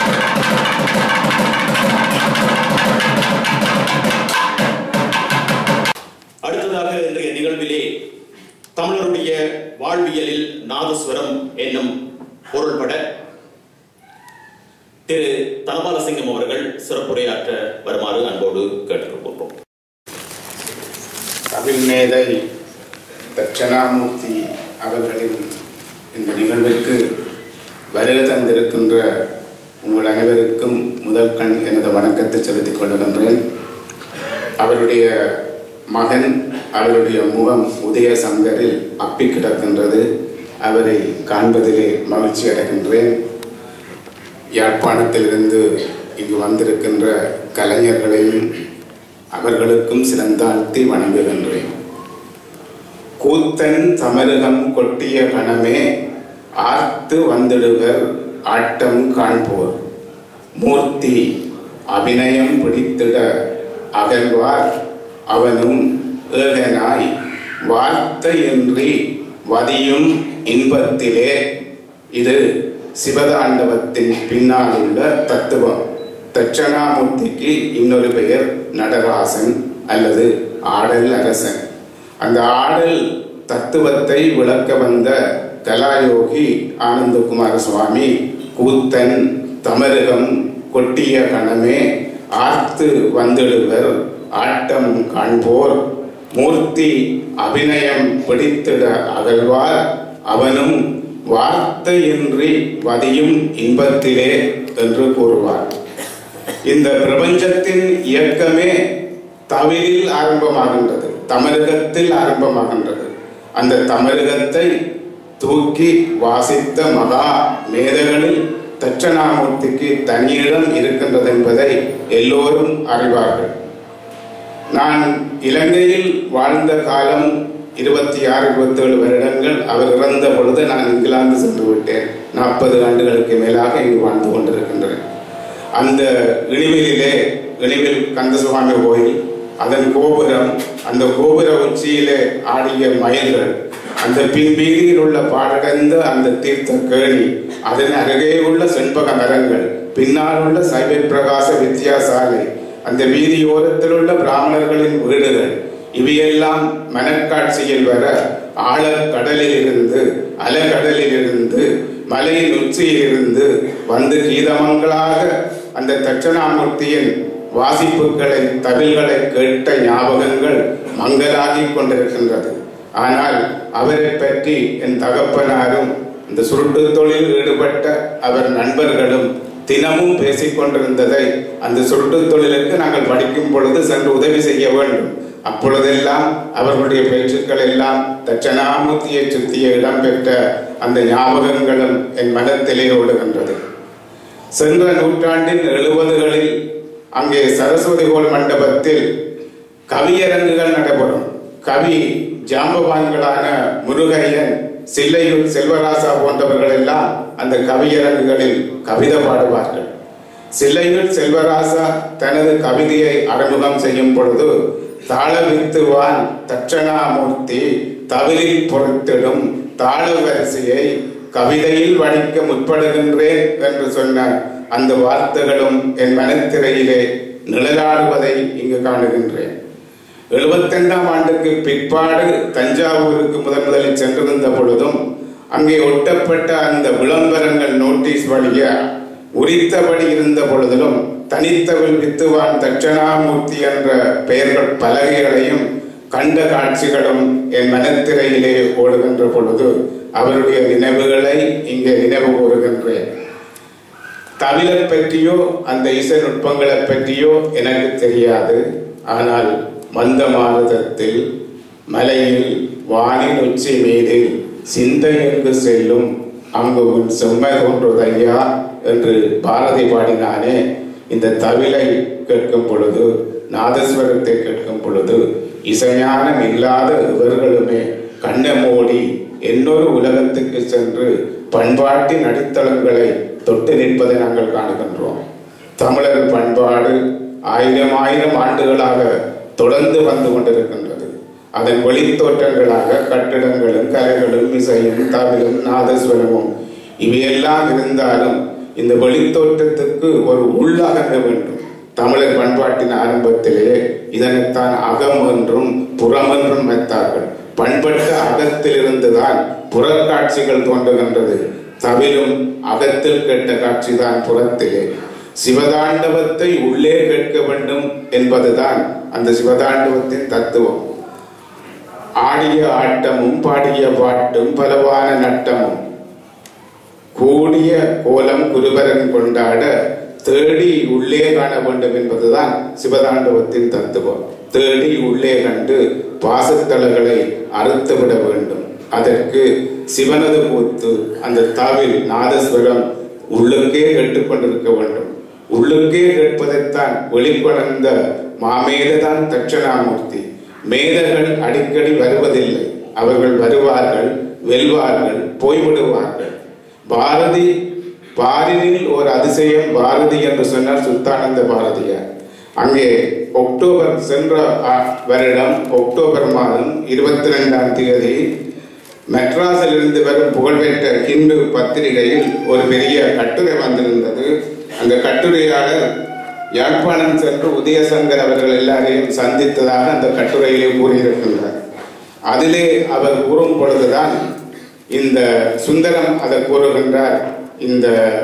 அடுத்ததாக இன்றைய நிகழ்விலே தமிழருடைய வாழ்வியலில் நாதஸ்வரம் என்னும் பொருள்பட திரு தனபாலசிங்கம் அவர்கள் சிறப்புரையாற்ற வருமாறு அன்போடு கேட்டுக்கொள்கிறோம் தமிழ் மேதை தட்சணாமூர்த்தி அவர்களின் இந்த நிகழ்விற்கு வருகை தந்திருக்கின்ற உங்கள் அனைவருக்கும் முதல் கண் எனது வணக்கத்தை செலுத்திக் கொள்கின்றேன் அவருடைய மகன் அவருடைய முகம் உதய சங்கரில் அப்பி கிடக்கின்றது அவரை காண்பதிலே மகிழ்ச்சி அடைகின்றேன் யாழ்ப்பாணத்திலிருந்து இங்கு வந்திருக்கின்ற கலைஞர்களையும் அவர்களுக்கும் சிறந்தாழ்த்தி வணங்குகின்றேன் கூத்தன் தமருகம் கொட்டிய கணமே ஆர்த்து வந்திடுவர் ஆட்டம் காண்போர் மூர்த்தி அபிநயம் பிடித்திட அகழ்வார் அவனும் ஏகனாய் வார்த்தையின்றி வதியும் இன்பத்திலே இது சிவதாண்டவத்தின் பின்னால் உள்ள தத்துவம் தட்சணாமூர்த்திக்கு இன்னொரு பெயர் நடராசன் அல்லது ஆடல் அரசன் அந்த ஆடல் தத்துவத்தை விளக்க வந்த கலாயோகி ஆனந்தகுமார சுவாமி கூத்தன் தமருகம் கொட்டிய கணமே ஆர்த்து வந்திடுவர் ஆட்டம் காண்போர் மூர்த்தி அபிநயம் பிடித்திட அகழ்வார் அவனும் வார்த்தையின்றி வதியும் இன்பத்திலே என்று கூறுவார் இந்த பிரபஞ்சத்தின் இயக்கமே தவிரில் ஆரம்பமாகின்றது தமிழகத்தில் ஆரம்பமாகின்றது அந்த தமிழகத்தை தூக்கி வாசித்த மகா மேதைகளில் தட்சணாமூர்த்திக்கு தனியிடம் இருக்கின்றது என்பதை எல்லோரும் அறிவார்கள் நான் இலங்கையில் வாழ்ந்த காலம் இருபத்தி ஆறு இருபத்தேழு வருடங்கள் அவர் இறந்த பொழுது நான் இங்கிலாந்து சென்று விட்டேன் நாற்பது ஆண்டுகளுக்கு மேலாக இங்கு வாழ்ந்து கொண்டிருக்கின்றேன் அந்த இனிவிலே இனிவில் கந்தசுவாமி கோயில் அதன் கோபுரம் அந்த கோபுர உச்சியிலே ஆடிய மயில்கள் அந்த பின்பீதியில் உள்ள பாடடைந்த அந்த தீர்த்த கேணி அதன் அருகே உள்ள செண்பக மரங்கள் பின்னால் உள்ள சைவ பிரகாச வித்தியாசாலை அந்த வீதியோரத்தில் உள்ள பிராமணர்களின் வீடுகள் இவையெல்லாம் மனக்காட்சியில் வர ஆழக்கடலில் இருந்து அலகடலில் இருந்து மலையின் உச்சியில் இருந்து வந்து கீதமங்களாக அந்த தட்சணாமூர்த்தியின் வாசிப்புகளை தவில்களை கேட்ட ஞாபகங்கள் மங்கலாகி கொண்டிருக்கின்றது ஆனால் அவரை பற்றி என் தகப்பனாரும் இந்த சுருட்டு தொழில் ஈடுபட்ட அவர் நண்பர்களும் தினமும் பேசிக் கொண்டிருந்ததை அந்த சுருட்டு தொழிலுக்கு நாங்கள் படிக்கும் பொழுது சென்று உதவி செய்ய வேண்டும் அப்பொழுதெல்லாம் அவர்களுடைய பேச்சுக்கள் எல்லாம் தட்சணாமூர்த்தியை சுற்றிய இடம்பெற்ற அந்த ஞாபகங்களும் என் மனத்திலே ஓடுகின்றது சென்ற நூற்றாண்டின் எழுபதுகளில் அங்கே சரஸ்வதி கோல் மண்டபத்தில் கவியரங்குகள் நடைபெறும் கவி ஜாம்பவான்களான முருகையன் சில்லையூர் செல்வராசா போன்றவர்கள் எல்லாம் அந்த கவியரங்குகளில் கவிதை பாடுவார்கள் சில்லையூர் செல்வராசா தனது கவிதையை அறிமுகம் செய்யும் பொழுது தாளவித்துவான் தட்சணாமூர்த்தி தவிலில் பொறுத்திடும் தாள வரிசையை கவிதையில் வடிக்க முற்படுகின்றேன் என்று சொன்ன அந்த வார்த்தைகளும் என் மனத்திரையிலே நிழலாடுவதை இங்கு காணுகின்றேன் எழுபத்தைந்தாம் ஆண்டுக்கு பிற்பாடு தஞ்சாவூருக்கு முதன் முதலில் சென்றிருந்த பொழுதும் அங்கே ஒட்டப்பட்ட அந்த விளம்பரங்கள் நோட்டீஸ் வழிய உரித்தபடி இருந்த பொழுதிலும் தனித்தவில் வித்துவான் தட்சணாமூர்த்தி என்ற பெயர்கள் பலகைகளையும் கண்ட காட்சிகளும் என் மனத்திரையிலே ஓடுகின்ற பொழுது அவருடைய நினைவுகளை இங்கே நினைவு கூறுகின்றேன் தவிலை பற்றியோ அந்த இசை நுட்பங்களை பற்றியோ எனக்கு தெரியாது ஆனால் மந்த மாறுதத்தில் மலையில் வானின் உச்சி மீதில் சிந்தையெங்கு செல்லும் அங்கு உன் செம்மை தோன்றுவதையா என்று பாரதி பாடினானே இந்த தவிலை கேட்கும் பொழுது நாதஸ்வரத்தை கேட்கும் பொழுது இசைஞானம் இல்லாத இவர்களுமே கண்ணை மூடி இன்னொரு உலகத்துக்கு சென்று பண்பாட்டின் அடித்தளங்களை தொட்டு நிற்பதை நாங்கள் காணுகின்றோம் தமிழர் பண்பாடு ஆயிரம் ஆயிரம் ஆண்டுகளாக தொடர்ந்து வந்து கொண்டிருக்கின்றது அதன் வெளித்தோற்றங்களாக கட்டிடங்களும் கலைகளும் இசையும் தவிலும் நாதஸ்வரமும் இவையெல்லாம் இருந்தாலும் இந்த வெளித்தோற்றத்துக்கு ஒரு உள்ளாக வேண்டும் தமிழர் பண்பாட்டின் ஆரம்பத்திலே இதனைத்தான் அகம் என்றும் புறம் என்றும் வைத்தார்கள் பண்பட்ட அகத்திலிருந்துதான் புறக்காட்சிகள் தோன்றுகின்றது தவிலும் அகத்தில் கேட்ட காட்சிதான் புறத்திலே சிவதாண்டவத்தை உள்ளே கேட்க வேண்டும் என்பதுதான் அந்த சிவதாண்டவத்தின் தத்துவம் ஆடிய ஆட்டமும் பாடிய பாட்டும் பலவான நட்டமும் கூடிய கோலம் குருவரன் கொண்டாட தேடி உள்ளே காண வேண்டும் என்பதுதான் சிவதாண்டவத்தின் தத்துவம் தேடி உள்ளே கண்டு பாசத்தளங்களை அறுத்துவிட வேண்டும் அதற்கு சிவனது கூத்து அந்த தாவில் நாதஸ்வரம் உள்ளுக்கே கேட்டுக்கொண்டிருக்க வேண்டும் உள்ளுக்கே கேட்பதைத்தான் வெளிக்கொணர்ந்த மாமேததான் தட்சணாமூர்த்தி மேதர்கள் அடிக்கடி வருவதில்லை அவர்கள் வருவார்கள் வெல்வார்கள் போய்விடுவார்கள் பாரதி பாரினில் ஒரு அதிசயம் பாரதி என்று சொன்னார் சுத்தானந்த பாரதியார் அங்கே அக்டோபர் சென்ற ஆ- வருடம் அக்டோபர் மாதம் இருபத்தி ரெண்டாம் தேதி மெட்ராஸில் இருந்து வரும் புகழ்பெற்ற ஹிந்து பத்திரிகையில் ஒரு பெரிய கட்டுரை வந்திருந்தது அந்த கட்டுரையாளர் யாழ்ப்பாணம் சென்று உதயசங்கர் அவர்கள் எல்லாரையும் சந்தித்ததாக அந்த கட்டுரையிலே கூறியிருக்கின்றார் அதிலே அவர் கூறும் பொழுதுதான் இந்த சுந்தரம் அதை கூறுகின்றார் இந்த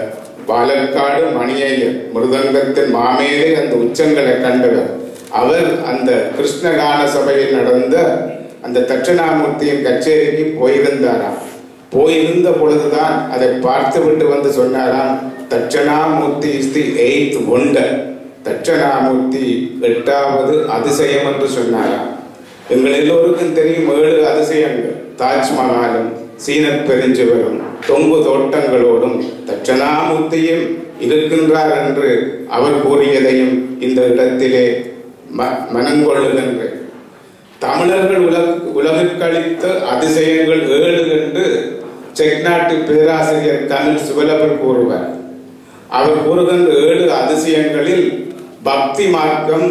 பாலக்காடு மணியையர் மிருதங்கத்தின் மாமேலே அந்த உச்சங்களை கண்டவர் அவர் அந்த கிருஷ்ணகான சபையில் நடந்த அந்த தட்சிணாமூர்த்தியின் கச்சேரிக்கு போயிருந்தாராம் போயிருந்த பொழுதுதான் அதை பார்த்து விட்டு வந்து சொன்னாராம் Dakshinamurthy is the eighth wonder Dakshinamurthy எட்டாவது அதிசயம் என்று சொன்னாராம் எங்கள் எல்லோருக்கும் தெரியும் ஏழு அதிசயங்கள் தாஜ்மஹாலும் சீனப் பெருஞ்சுவரும் தொங்கு தோட்டங்களோடும் தட்சணாமூர்த்தியும் இருக்கின்றார் என்று அவர் கூறியதையும் இந்த இடத்திலே ம- மனங்கொள்ளுகின்றேன் தமிழர்கள் உலக உலகுக்களித்த அதிசயங்கள் ஏழு என்று செக் நாட்டு பேராசிரியர் கமில் சுவலபர் கூறுவார் அவர் கூறுகின்ற ஏழு அதிசயங்களில் பக்தி மார்க்கம்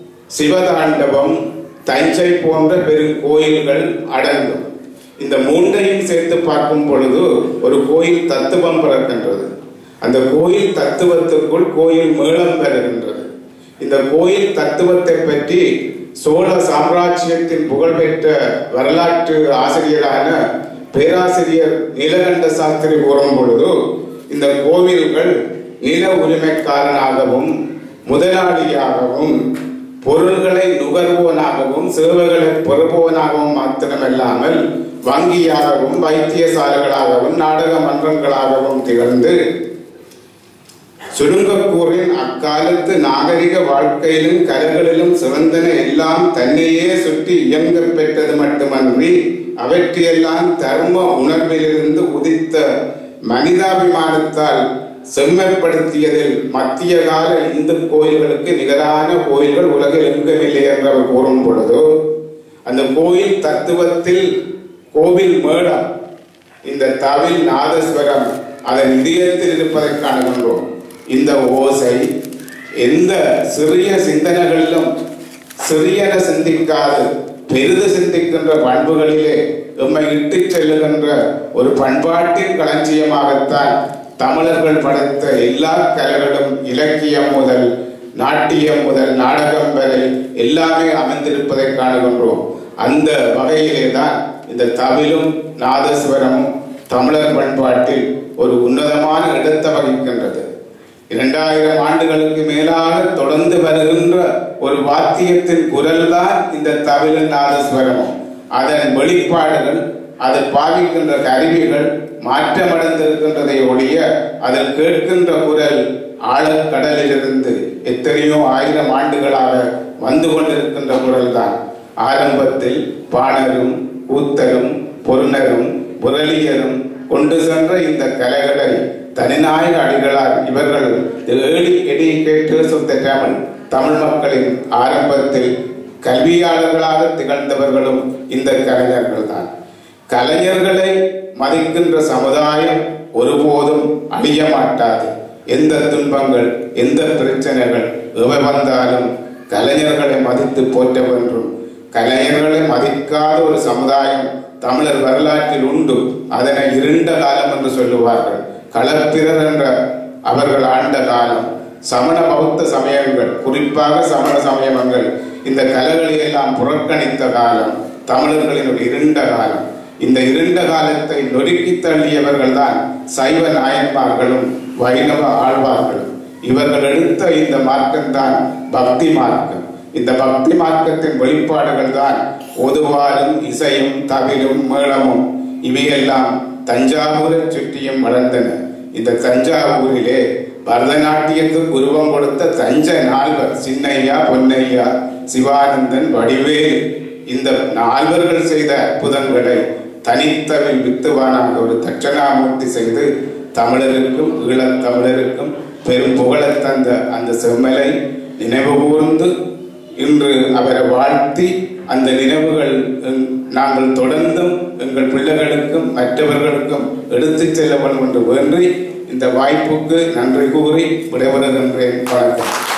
சிவதாண்டவம் தஞ்சை போன்ற பெரும் கோயில்கள் அடங்கும் இந்த மூன்றையும் சேர்த்து பார்க்கும் பொழுது ஒரு கோயில் தத்துவம் பிறக்கின்றது அந்த கோயில் தத்துவத்துக்குள் கோயில் மேளம் பெறுகின்றது இந்த கோயில் தத்துவத்தை பற்றி சோழ சாம்ராஜ்யத்தின் புகழ்பெற்ற வரலாற்று ஆசிரியரான பேராசிரியர் நீலகண்ட சாஸ்திரி கூறும் பொழுது இந்த கோவில்கள் நில உரிமைக்காரனாகவும் முதலாளியாகவும் பொருள்களை நுகர்வோனாகவும் சேவைகளை பெறுபவனாகவும் மாத்திரமல்லாமல் வங்கியாகவும் வைத்தியசாலைகளாகவும் நாடக மன்றங்களாகவும் திகழ்ந்து சுருங்கக்கூறின் அக்காலத்து நாகரிக வாழ்க்கையிலும் கலைகளிலும் சிறந்தன எல்லாம் தன்னையே சுற்றி இயங்க பெற்றது மட்டுமன்றி அவற்றையெல்லாம் தர்ம உணர்விலிருந்து உதித்த மனிதாபிமானத்தால் செம்மைப்படுத்தியதில் மத்திய கால இந்து கோயில்களுக்கு நிகரான கோயில்கள் உலகில் எங்குமில்லை என்று அவர் கூறும் பொழுது அந்த கோயில் தத்துவத்தில் கோவில் மேடம் இந்த தவில் நாதஸ்வரம் அதன் இதயத்தில் இருப்பதை காணுகின்றோம் இந்த ஓசை எந்த சிறிய சிந்தனைகளிலும் சிறியன சிந்திக்காது பெரிது சிந்திக்கின்ற பண்புகளிலே எம்மை இட்டுச் செல்லுகின்ற ஒரு பண்பாட்டின் களஞ்சியமாகத்தான் தமிழர்கள் படைத்த எல்லா கலைகளும் இலக்கியம் முதல் நாட்டியம் முதல் நாடகம் வரை எல்லாமே அமைந்திருப்பதை காணுகின்றோம் அந்த வகையிலே தான் இந்த தவிலும் நாதஸ்வரமும் தமிழர் பண்பாட்டில் ஒரு உன்னதமான இடத்தை வகிக்கின்றது இரண்டாயிரம் ஆண்டுகளுக்கு மேலாக தொடர்ந்து வருகின்ற ஒரு வாத்தியத்தின் குரல் தான் இந்த தவிலும் நாதஸ்வரமும் அதன் வெளிப்பாடுகள் அது பாவிக்கின்ற கருவிகள் மாற்றமடைந்திருக்கின்றதை ஒழிய அதில் கேட்கின்ற குரல் ஆழக்கடலிலிருந்து எத்தனையோ ஆயிரம் ஆண்டுகளாக வந்து கொண்டிருக்கின்ற குரல் தான் ஆரம்பத்தில் பாணரும் கூத்தரும் பொருணரும் புரளியரும் கொண்டு சென்ற இந்த கலைகளை தனிநாயக அடிகளார் இவர்கள் early educators of the Tamil தமிழ் மக்களின் ஆரம்பத்தில் கல்வியாளர்களாக திகழ்ந்தவர்களும் இந்த கலைஞர்கள் தான் கலைஞர்களை மதிக்கின்ற சமுதாயம் ஒருபோதும் அழிய மாட்டாது எந்த துன்பங்கள் எந்த பிரச்சனைகள் எவை வந்தாலும் கலைஞர்களை மதித்து போற்ற வேண்டும் கலைஞர்களை மதிக்காத ஒரு சமுதாயம் தமிழர் வரலாற்றில் உண்டு அதனை இருண்ட காலம் என்று சொல்லுவார்கள் களப்பிரர் என்ற அவர்கள் ஆண்ட காலம் சமண பௌத்த சமயங்கள் குறிப்பாக சமண சமயங்கள் இந்த கலைகளை எல்லாம் புறக்கணித்த காலம் தமிழர்களின் ஒரு இருண்ட காலம் இந்த இருண்ட காலத்தை நொறுக்கி தள்ளியவர்கள் தான் சைவ நாயன்மார்களும் வைணவ ஆழ்வார்களும் இவர்கள் எடுத்த இந்த மார்க்கம்தான் பக்தி மார்க்கம் இந்த பக்தி மார்க்கத்தின் வெளிப்பாடுகள் தான் ஒதுவாரும் இசையும் தவிலும் மேளமும் இவையெல்லாம் தஞ்சாவூரை சுற்றியும் வளர்ந்தன இந்த தஞ்சாவூரிலே பரதநாட்டியத்துக்கு உருவம் கொடுத்த தஞ்ச நால்வர் சின்னையா பொன்னையா சிவானந்தன் வடிவேல் இந்த நால்வர்கள் செய்த அற்புதங்களை தனித்தவில் வித்துவானாக ஒரு தட்சணாமூர்த்தி செய்து தமிழருக்கும் ஈழத் தமிழருக்கும் பெரும் புகழத் தந்த அந்த செம்மலை நினைவு கூர்ந்து இன்று அவரை வாழ்த்தி அந்த நினைவுகள் எங்- நாங்கள் தொடர்ந்தும் எங்கள் பிள்ளைகளுக்கும் மற்றவர்களுக்கும் எடுத்துச் செல்ல வேண்டும் என்று வேண்டி இந்த வாய்ப்புக்கு நன்றி கூறி விடைபெறுகின்றேன் வணக்கம்